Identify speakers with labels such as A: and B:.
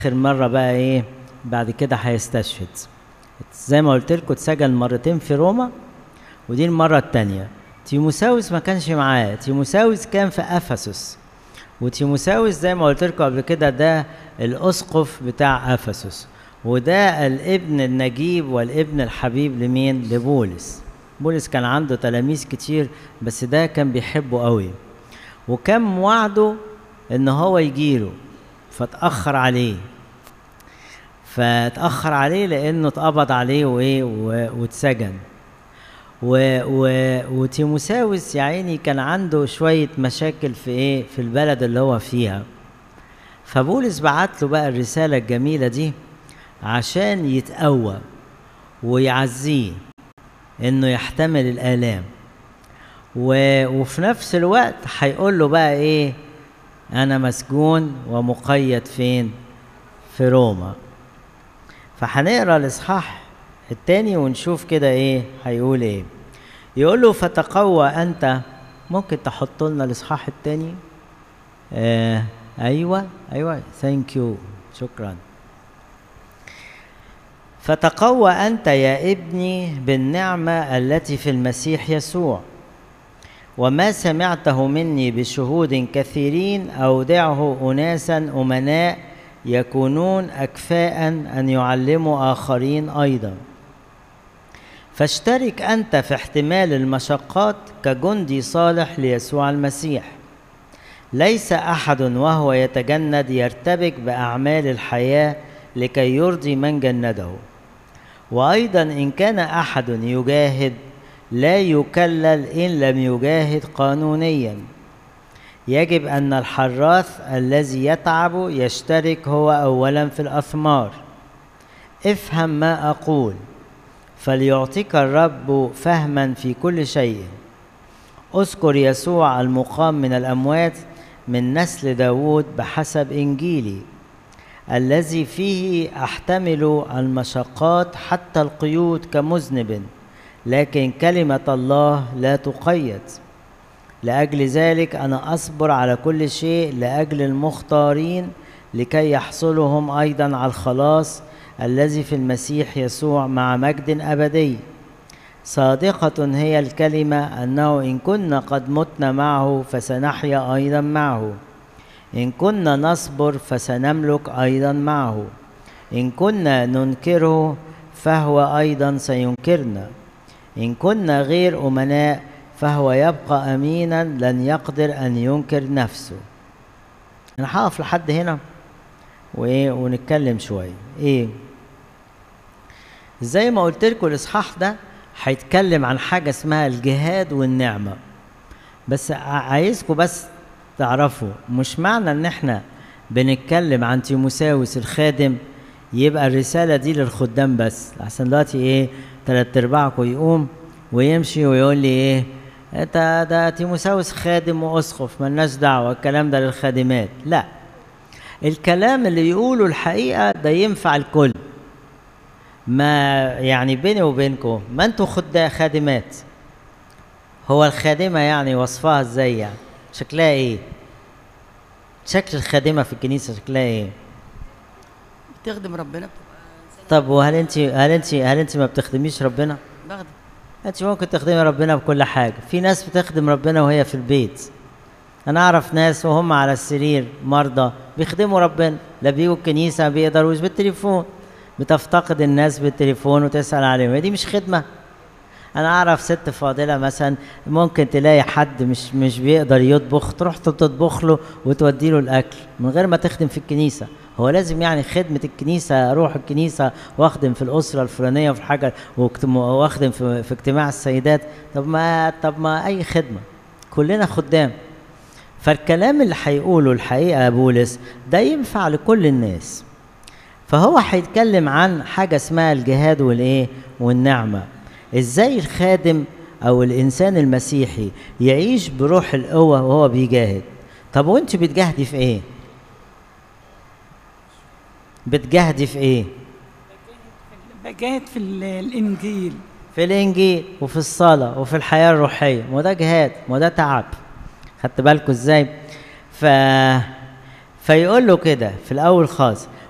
A: اخر مره بقى ايه بعد كده هيستشهد زي ما قلت لكم اتسجن مرتين في روما ودي المره الثانيه تيموساوس ما كانش معاه تيموساوس كان في افسس وتيموساوس زي ما قلت لكم قبل كده ده الاسقف بتاع افسس وده الابن النجيب والابن الحبيب لمين لبولس بولس كان عنده تلاميذ كتير بس ده كان بيحبه قوي وكان وعده ان هو يجيله فاتاخر عليه فاتاخر عليه لانه اتقبض عليه وايه واتسجن و... و... وتيموساوس يا عيني كان عنده شويه مشاكل في ايه في البلد اللي هو فيها فبولس بعت له بقى الرساله الجميله دي عشان يتقوى ويعزيه انه يحتمل الالام و... وفي نفس الوقت هيقول له بقى ايه انا مسجون ومقيد فين في روما فهنقرا الاصحاح التاني ونشوف كده ايه هيقول ايه يقول له فتقوى انت ممكن تحط لنا الاصحاح التاني آه ايوه ايوه ثانك يو شكرا فتقوى انت يا ابني بالنعمه التي في المسيح يسوع وما سمعته مني بشهود كثيرين اودعه اناسا امناء يكونون اكفاء ان يعلموا اخرين ايضا فاشترك انت في احتمال المشقات كجندي صالح ليسوع المسيح ليس احد وهو يتجند يرتبك باعمال الحياه لكي يرضي من جنده وايضا ان كان احد يجاهد لا يكلل ان لم يجاهد قانونيا يجب ان الحراث الذي يتعب يشترك هو اولا في الاثمار افهم ما اقول فليعطيك الرب فهما في كل شيء اذكر يسوع المقام من الاموات من نسل داود بحسب انجيلي الذي فيه احتمل المشقات حتى القيود كمذنب لكن كلمه الله لا تقيد لاجل ذلك انا اصبر على كل شيء لاجل المختارين لكي يحصلوا هم ايضا على الخلاص الذي في المسيح يسوع مع مجد ابدي صادقه هي الكلمه انه ان كنا قد متنا معه فسنحيا ايضا معه ان كنا نصبر فسنملك ايضا معه ان كنا ننكره فهو ايضا سينكرنا ان كنا غير امناء فهو يبقى امينا لن يقدر ان ينكر نفسه انا هقف لحد هنا وايه ونتكلم شويه ايه زي ما قلت لكم الاصحاح ده هيتكلم عن حاجه اسمها الجهاد والنعمه بس عايزكم بس تعرفوا مش معنى ان احنا بنتكلم عن تيموساوس الخادم يبقى الرساله دي للخدام بس عشان دلوقتي ايه تلات ارباعكم يقوم ويمشي ويقول لي ايه انت ده تيموساوس خادم واسقف ملناش دعوه الكلام ده للخادمات لا الكلام اللي يقوله الحقيقه ده ينفع الكل ما يعني بيني وبينكم ما انتوا خد خادمات هو الخادمه يعني وصفها ازاي يعني شكلها ايه شكل الخادمه في الكنيسه شكلها ايه
B: بتخدم ربنا
A: طب وهل انت هل انت هل انت ما بتخدميش ربنا
B: بخدم
A: انت ممكن تخدمي ربنا بكل حاجه في ناس بتخدم ربنا وهي في البيت انا اعرف ناس وهم على السرير مرضى بيخدموا ربنا لا بيجوا الكنيسه ما بيقدروش بالتليفون بتفتقد الناس بالتليفون وتسال عليهم دي مش خدمه انا اعرف ست فاضله مثلا ممكن تلاقي حد مش مش بيقدر يطبخ تروح تطبخ له وتودي له الاكل من غير ما تخدم في الكنيسه هو لازم يعني خدمة الكنيسة أروح الكنيسة وأخدم في الأسرة الفلانية وفي حاجة وأخدم في, في اجتماع السيدات طب ما طب ما أي خدمة كلنا خدام فالكلام اللي هيقوله الحقيقة بولس ده ينفع لكل الناس فهو هيتكلم عن حاجة اسمها الجهاد والإيه والنعمة إزاي الخادم أو الإنسان المسيحي يعيش بروح القوة وهو بيجاهد طب وأنت بتجاهدي في إيه؟ بتجاهدي في ايه
B: بجاهد في الانجيل
A: في الانجيل وفي الصلاه وفي الحياه الروحيه ما ده جهاد ما ده تعب خدت بالكم ازاي ف فيقول له كده في الاول خالص